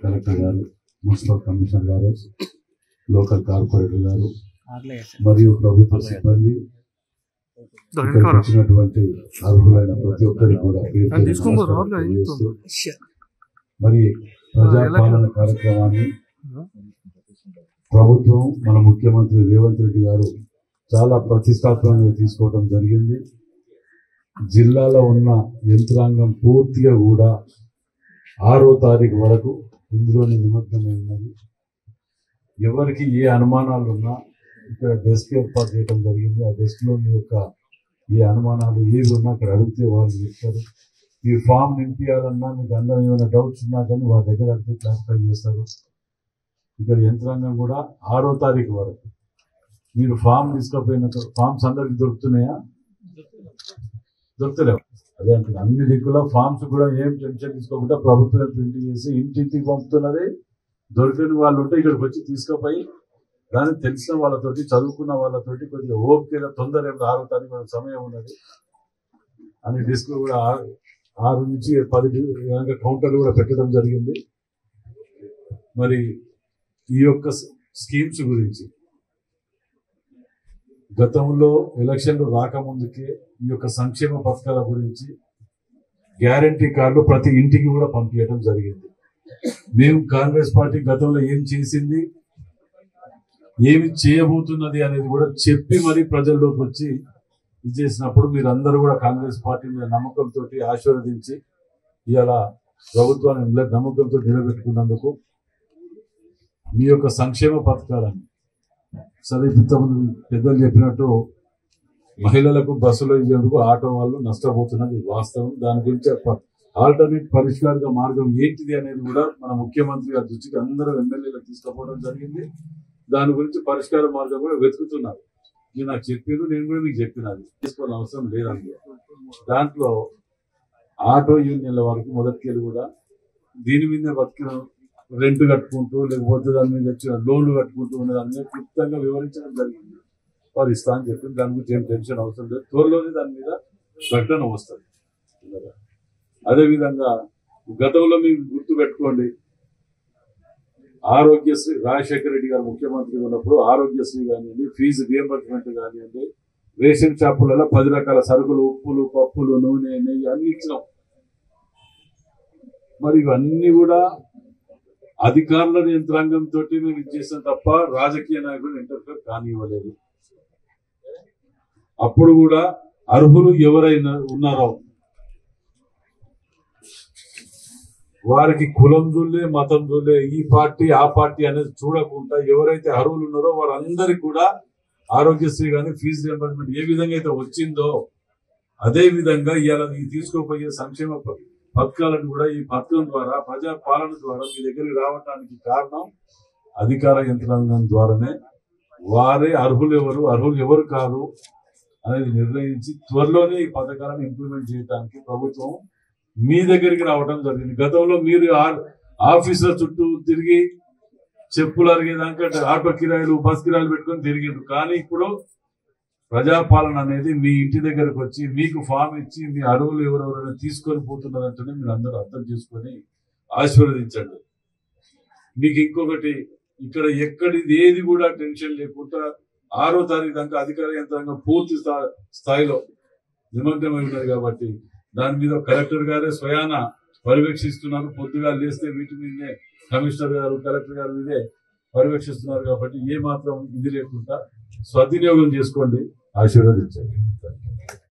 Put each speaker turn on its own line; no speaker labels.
collector గారు municipal commissioner గారు local corporator గారు మరియు ప్రభుత్వ సిబ్బంది ఇక్కడికి వచ్చినటువంటి అర్హులైన ప్రతి ఒక్కరికి కూడా పేరు పేరున
తీసుకొని పో,
నమస్కారం
రావులే,
తెలియజేస్తూ మరి ప్రజాపాలన కార్యక్రమాన్ని ప్రభుత్వం మన ముఖ్యమంత్రి రేవంత్ రెడ్డి గారు చాలా ప్రతిష్టాత్మకంగా తీసుకోవడం జరిగింది జిల్లాలో ఉన్న యంత్రాంగం పూర్తిగా కూడా ఆరో తారీఖు వరకు ఇందులోనే నిమగ్నమై ఉన్నది ఎవరికి ఏ అనుమానాలు ఉన్నా ఇక్కడ డెస్క్ ఏర్పాటు చేయడం జరిగింది ఆ డెస్క్ లో మీ యొక్క ఏ అనుమానాలు ఏవి ఉన్నా అక్కడ అడిగితే వాళ్ళు చెప్తారు ఈ ఫామ్ నింపియాలన్నా మీకు అందరం ఏమైనా డౌట్స్ ఉన్నా కానీ వాళ్ళ దగ్గర అడిగితే క్లారిఫై చేస్తారు ఇక్కడ యంత్రాంగం కూడా ఆరో తారీఖు వరకు మీరు ఫామ్ తీసుకుపోయిన తర్వా- ఫామ్స్ అందరికి దొరుకుతున్నాయా దొరుకుతలేవు అదే అంటే అన్ని దిక్కుల ఫామ్స్ కూడా ఏం టెన్షన్ తీసుకోకుండా ప్రభుత్వం ప్రింట్ చేసి ఇంటింటికి పంపుతున్నది దొరికిన వాళ్ళు ఉంటే ఇక్కడికి వచ్చి తీసుకుపోయి దాన్ని తెలిసిన వాళ్ళతోటి చదువుకున్న వాళ్ళతోటి కొద్దిగా ఓపికగా తొందర ఏం ఆరో తారీఖు వరకు సమయం ఉన్నది అని డిస్క్ కూడా ఆరు ఆరు నుంచి పది డి- కౌంటర్లు కూడా పెట్టడం జరిగింది మరి ఈ యొక్క స్- స్కీమ్స్ గురించి గతంలో ఎలక్షన్లు రాకముందుకే ఈ యొక్క సంక్షేమ పథకాల గురించి గ్యారంటీ కార్డులు ప్రతి ఇంటికి కూడా పంపించడం జరిగింది మేము కాంగ్రెస్ పార్టీ గతంలో ఏం చేసింది ఏమి చేయబోతున్నది అనేది కూడా చెప్పి మరి ప్రజల్లోకి వచ్చి ఇది చేసినప్పుడు మీరు అందరూ కూడా కాంగ్రెస్ పార్టీ మీద నమ్మకంతో ఆశీర్వదించి ఇవాళ ప్రభుత్వాన్ని నిల- నమ్మకంతో నిలబెట్టుకున్నందుకు మీ యొక్క సంక్షేమ పథకాలను సరే ఇంతకుముందు పెద్దలు చెప్పినట్టు మహిళలకు బస్సులో ఇచ్చేందుకు ఆటో వాళ్ళు నష్టపోతున్నది వాస్తవం దాని గురించి ఆల్టర్నేట్ పరిష్కార మార్గం ఏంటిది అనేది కూడా మన ముఖ్యమంత్రి గారి దృష్టికి అందరూ ఎమ్మెల్యేలకు తీసుకుపోవడం జరిగింది దాని గురించి పరిష్కార మార్గం కూడా వెతుకుతున్నారు మీరు నాకు చెప్పారు నేను కూడా మీకు చెప్పినది తీసుకోవాల్సిన అవసరం లేదండి దాంట్లో ఆటో యూనియన్ల వరకు మొదటికెళ్ళి కూడా దీని మీదే బతికిన రెంట్ కట్టుకుంటూ లేకపోతే దాని మీద వచ్చిన లోన్లు కట్టుకుంటూ ఉన్న దాని మీద క్లుప్తంగా వివరించడం జరిగింది వారు ఇస్తా అని చెప్పి దాని గురించి ఏం టెన్షన్ అవసరం లేదు త్వరలోనే దాని మీద ప్రకటన వస్తుంది అదేవిధంగా గతంలో మీరు గుర్తు పెట్టుకోండి ఆరోగ్యశ్రీ రాజశేఖర రెడ్డి గారు ముఖ్యమంత్రి ఉన్నప్పుడు ఆరోగ్యశ్రీ కానివ్వండి ఫీజు రియంబర్స్మెంట్ కానివ్వండి రేషన్ షాపులలో పది రకాల సరుకులు ఉప్పులు పప్పులు నూనె నెయ్యి అన్ని ఇచ్చినాం మరి ఇవన్నీ కూడా అధికారుల యంత్రాంగంతో మేము ఇచ్చేసాం తప్ప రాజకీయ నాయకులు ఇంటర్ఫేర్ కానివ్వలేదు అప్పుడు కూడా అర్హులు ఎవరైనా ఉన్నారో వారికి కులం జుల్లే మతం జుల్లే ఈ పార్టీ ఆ పార్టీ అనేది చూడకుండా ఎవరైతే అర్హులు ఉన్నారో వారందరికి కూడా ఆరోగ్యశ్రీ కానీ ఫీజు రియంబర్స్మెంట్ ఏ విధంగా అయితే వచ్చిందో అదే విధంగా ఇవాళ ఈ తీసుకోపోయే సంక్షేమ ప- పథకాలను కూడా ఈ పథకం ద్వారా ప్రజా పాలన ద్వారా మీ దగ్గరికి రావడానికి కారణం అధికార యంత్రాంగం ద్వారానే వారే అర్హులు ఎవరు అర్హులు ఎవరు కాదు అనేది నిర్ణయించి త్వరలోనే ఈ పథకాలను ఇంప్లిమెంట్ చేయడానికి ప్రభుత్వం మీ దగ్గరికి రావడం జరిగింది గతంలో మీరు ఆ- ఆఫీసుల చుట్టూ తిరిగి చెప్పులు అరిగేదాకా ఆటో కిరాయిలు బస్ కిరాయిలు పెట్టుకొని తిరిగిండ్రు కానీ ఇప్పుడు ప్రజాపాలన అనేది మీ ఇంటి దగ్గరకు వచ్చి మీకు ఫామ్ ఇచ్చి మీ అరువులు ఎవరెవరైనా తీసుకొని పోతున్నారంటేనే మీరు అందరూ అర్థం చేసుకొని ఆశీర్వదించండి మీకు ఇంకొకటి ఇక్కడ ఎక్కడిది ఏది కూడా టెన్షన్ లేకుండా ఆరో తారీఖు దాకా అధికార యంత్రాంగం పూర్తి స్థా- స్థాయిలో నిమగ్నమై ఉన్నది కాబట్టి దాని మీద కలెక్టర్ గారే స్వయాన పర్యవేక్షిస్తున్నారు పొద్దుగా లేస్తే వీటి మీదే కమిషనర్ గారు కలెక్టర్ గారు మీదే పర్యవేక్షిస్తున్నారు కాబట్టి ఏ మాత్రం ఇది లేకుండా సద్వినియోగం చేసుకోండి ఆశీర్వదించండి